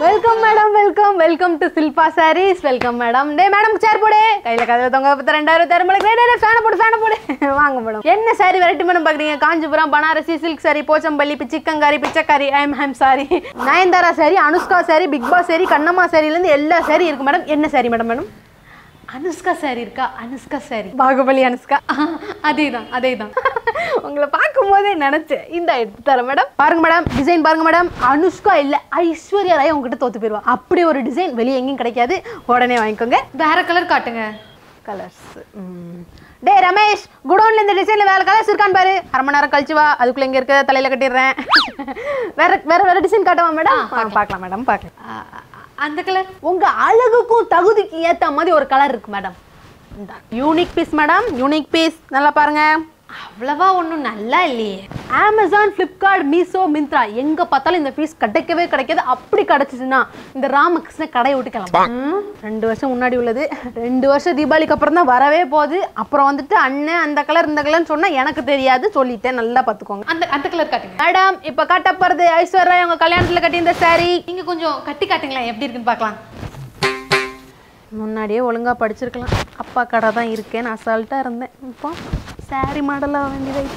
Welcome madam welcome welcome to Shilpa sarees welcome madam டே madam chair போடு கையில கதவை தொங்க பத்து ரெண்டாயிரம் தருமலுக்கு டே டே ஃபேனை போடு ஃபேனை போடு வாங்க மேடம் என்ன சாரி வெரைட்டி மேடம் பாக்குறீங்க காஞ்சிபுரம் பனாரசி சில்க் சாரி போச்சம்பள்ளி பிச்சிக்கங்காரி பிச்சைக்காரி ஐம் ஹம் சாரி நயன்தாரா சாரி அனுஷ்கா சாரி பிக் பாஸ் சாரி கண்ணம்மா சாரில இருந்து எல்லா சாரி இருக்கு மேடம் என்ன சாரி மேடம் மேடம் அனுஷ்கா சாரி இருக்கா அனுஷ்கா சாரி பாகுபலி அனுஷ்கா அதே தான் அதே தான் உங்களை பார்க்கும்போதே நினைச்சேன் இந்த எடுத்து தரேன் மேடம் பாருங்க மேடம் டிசைன் பாருங்க மேடம் அனுஷ்கா இல்ல ஐஸ்வர்யா ராய் உங்ககிட்ட தோத்து போயிருவா அப்படி ஒரு டிசைன் வெளியே எங்கேயும் கிடைக்காது உடனே வாங்கிக்கோங்க வேற கலர் காட்டுங்க கலர்ஸ் டே ரமேஷ் குடோன்ல இந்த டிசைன்ல வேற கலர்ஸ் இருக்கான்னு பாரு அரை மணி நேரம் கழிச்சு வா அதுக்குள்ள எங்க இருக்க தலையில கட்டிடுறேன் வேற வேற வேற டிசைன் காட்டுவா மேடம் பார்க்கலாம் மேடம் பார்க்கலாம் அந்த கலர் உங்க அழகுக்கும் தகுதிக்கு ஏத்த மாதிரி ஒரு கலர் இருக்கு madam unique piece madam unique piece நல்லா பாருங்க அவ்வளவா ஒன்றும் நல்லா இல்லையே அமேசான் ஃப்ளிப்கார்ட் மீஷோ மிந்த்ரா எங்க பார்த்தாலும் இந்த பீஸ் கிடைக்கவே கிடைக்காது அப்படி கிடைச்சிச்சுன்னா இந்த ராமகிருஷ்ண கடையை விட்டு கிளம்பும் ம், ரெண்டு வருஷம் முன்னாடி உள்ளது ரெண்டு வருஷம் தீபாவளிக்கு அப்புறம் தான் வரவே போகுது அப்புறம் வந்துட்டு அண்ணன் அந்த கலர் இந்த கலர்னு சொன்னா எனக்கு தெரியாது சொல்லிட்டேன் நல்லா பார்த்துக்கோங்க அந்த அந்த கலர் காட்டுங்க மேடம் இப்போ கட்ட போறது ஐஸ்வர்யா உங்க கல்யாணத்துல கட்டி இந்த சாரி நீங்க கொஞ்சம் கட்டி காட்டுங்களேன் எப்படி இருக்குன்னு பார்க்கலாம் முன்னாடியே ஒழுங்காக படிச்சிருக்கலாம் அப்பா கடை தான் இருக்கேன்னு அசால்ட்டாக இருந்தேன் இப்போ சாரி மாடலாக வேண்டியதாயிட்டு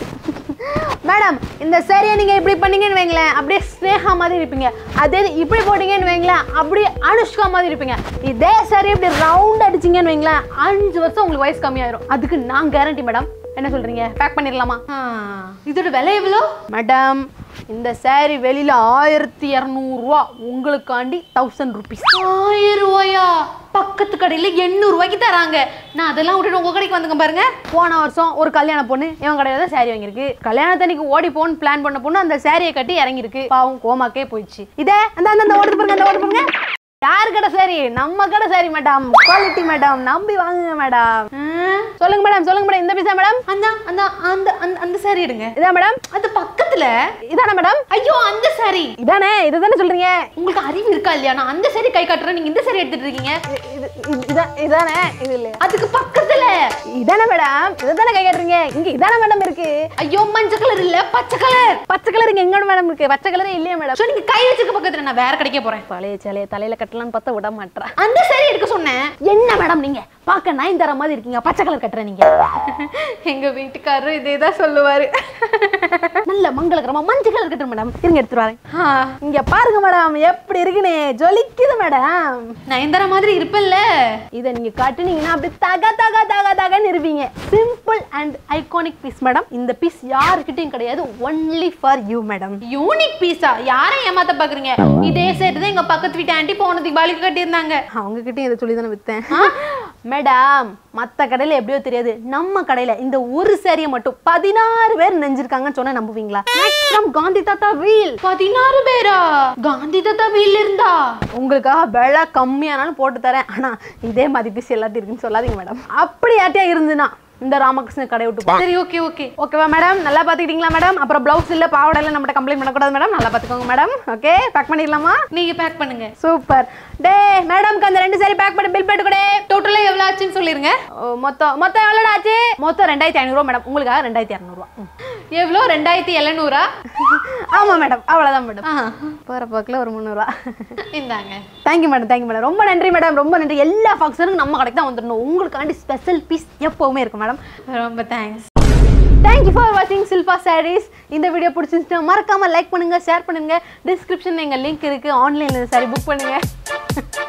மேடம் இந்த சாரியை நீங்கள் இப்படி பண்ணீங்கன்னு வைங்களேன் அப்படியே ஸ்னேகா மாதிரி இருப்பீங்க அதே இது இப்படி போட்டீங்கன்னு வைங்களேன் அப்படியே அனுஷ்கா மாதிரி இருப்பீங்க இதே சாரி இப்படி ரவுண்ட் அடிச்சிங்கன்னு வைங்களேன் அஞ்சு வருஷம் உங்களுக்கு வயசு கம்மியாயிரும் அதுக்கு நான் கேரண்டி மேடம் என்ன சொல்றீங்க பேக் பண்ணிடலாமா இதோட விலை எவ்வளோ மேடம் இந்த saree வெளியில ஆயிரத்தி இரநூறுவா உங்களுக்காண்டி தௌசண்ட் ருபீஸ் ஆயிரம் ரூபாயா பக்கத்து கடையில எண்ணூறு ரூபாய்க்கு தராங்க நான் அதெல்லாம் விட்டுட்டு உங்க கடைக்கு வந்துங்க பாருங்க போன வருஷம் ஒரு கல்யாண பொண்ணு இவன் கடையில தான் saree வாங்கியிருக்கு கல்யாணத்தன்னைக்கு ஓடி போன்னு பிளான் பண்ண பொண்ணு அந்த சாரியை கட்டி இறங்கியிருக்கு பாவம் கோமாக்கே போயிடுச்சு இதே அந்த அந்த அந்த ஓடுது பாருங்க அந்த ஓடுது பாருங்க யார் கடை சாரி நம்ம கடை சாரி மேடம் குவாலிட்டி மேடம் நம்பி வாங்குங்க மேடம் சொல்லுங்க மேடம் சொல்லுங்க மேடம் இந்த பீஸா மேடம் அந்த அந்த அந்த அந்த அந்த சாரி எடுங்க இதா மேடம் அது பக்கத்துல இதானே மேடம் ஐயோ அந்த சாரி இதானே இதுதானே சொல்றீங்க உங்களுக்கு அறிவு இருக்கா இல்லையா நான் அந்த சாரி கை காட்டுறேன் நீங்க இந்த சாரி எடுத்துட்டு இருக்கீங்க இதானே இது இல்லையா அதுக்கு பக்கத்துல இதானே மேடம் இதுதானே கை காட்டுறீங்க இங்க இதானே மேடம் இருக்கு ஐயோ மஞ்சள் கலர் இல்ல பச்சை கலர் பச்சை கலர் இங்க எங்க மேடம் இருக்கு பச்சை கலரே இல்லையா மேடம் நீங்க கை வச்சுக்க பக்கத்துல நான் வேற கடைக்கே போறேன் பழைய சேலைய தலையில கட்டலாம்னு பார்த்தா விட மாட்டேன் அந்த சாரி எடுக்க சொன்னேன் என்ன மேடம் நீங்க பார்க்க நைன் தர மாதிரி இருக்கீங்க பச்சை கலர் கட்டுற நீங்க எங்க வீட்டுக்காரரும் இதே தான் சொல்லுவாரு நல்ல மங்களகரமா மஞ்சள் கலர் கட்டுற மேடம் இருங்க எடுத்துட்டு வரேன் இங்க பாருங்க மேடம் எப்படி இருக்குன்னு ஜொலிக்குது மேடம் நயன்தாரா மாதிரி இருப்பல்ல இதை நீங்க காட்டுனீங்கன்னா அப்படி தக தக தக தகன்னு இருப்பீங்க simple and iconic piece madam இந்த பீஸ் யாருக்கிட்டையும் கிடையாது only for you madam unique பீஸா யாரை ஏமாத்த பாக்குறீங்க இதே செட் தான் எங்க பக்கத்து வீட்டு ஆண்டி போன தீபாவளிக்கு கட்டியிருந்தாங்க அவங்க கிட்டயும் இதை சொல்லி தானே வித்தேன் மேடம் மத்த கடையில எப்படியோ தெரியாது நம்ம கடையில இந்த ஒரு சாரியை மட்டும் பதினாறு பேர் நெஞ்சிருக்காங்கன்னு சொன்னா நம்புவீங்களா from காந்தி தாத்தா வீல் பதினாறு பேரா காந்தி தாத்தா வீல் இருந்தா உங்களுக்காக விலை கம்மியானாலும் போட்டு தரேன் ஆனா இதே மாதிரி பீஸ் எல்லாத்தையும் இருக்குன்னு சொல்லாதீங்க மேடம் அப்படி யார்ட்டையா இருந்துன்னா இந்த ராமகிருஷ்ண கடை விட்டு போ. சரி ஓகே ஓகே ஓகேவா மேடம் நல்லா பாத்துக்கிட்டீங்களா மேடம் அப்புறம் பிளவுஸ் இல்ல பாவாடை இல்ல நம்மகிட்ட கம்ப்ளைண்ட் பண்ணக்கூடாது மேடம் நல்லா பாத்துக்கோங்க மேடம் ஓகே பேக் பண்ணிடலாமா நீங்க பேக் பண்ணுங்க சூப்பர் டே மேடம்க்கு அந்த ரெண்டு சாரி பேக் பண்ணி பில் போட்டு கூட டோட்டலா எவ்வளவு ஆச்சுன்னு சொல்லிருங்க மொத்தம் மொத்தம் எவ்வளோ ஆச்சு மொத்தம் ரெண்டாயிரத்தி ஐநூறுவா மேடம் உங்களுக்காக ரெண்டாயிரத்தி இரநூறுவா எவ்வளோ ரெண்டாயிரத்தி எழுநூறா ஆமா மேடம் அவ்வளோதான் மேடம் போகிற போக்கில் ஒரு முந்நூறுவா இந்தாங்க தேங்க்யூ மேடம் தேங்க்யூ மேடம் ரொம்ப நன்றி மேடம் ரொம்ப நன்றி எல்லா ஃபங்க்ஷனுக்கும் நம்ம கடைக்கு தான் வந்துடணும் உங்களுக்காண்டி ஸ்பெஷல் பீஸ் எப்போவுமே இருக்கு மேடம் ரொம்ப தேங்க்ஸ் தேங்க்யூ ஃபார் வாட்சிங் சில்பா சாரீஸ் இந்த வீடியோ பிடிச்சிருந்துச்சுன்னா மறக்காம லைக் பண்ணுங்க ஷேர் பண்ணுங்க டிஸ்கிரிப்ஷன்ல எங்க லிங்க் இருக்கு ஆன்லைன்ல இந்த சாரி புக் பண்ணுங்க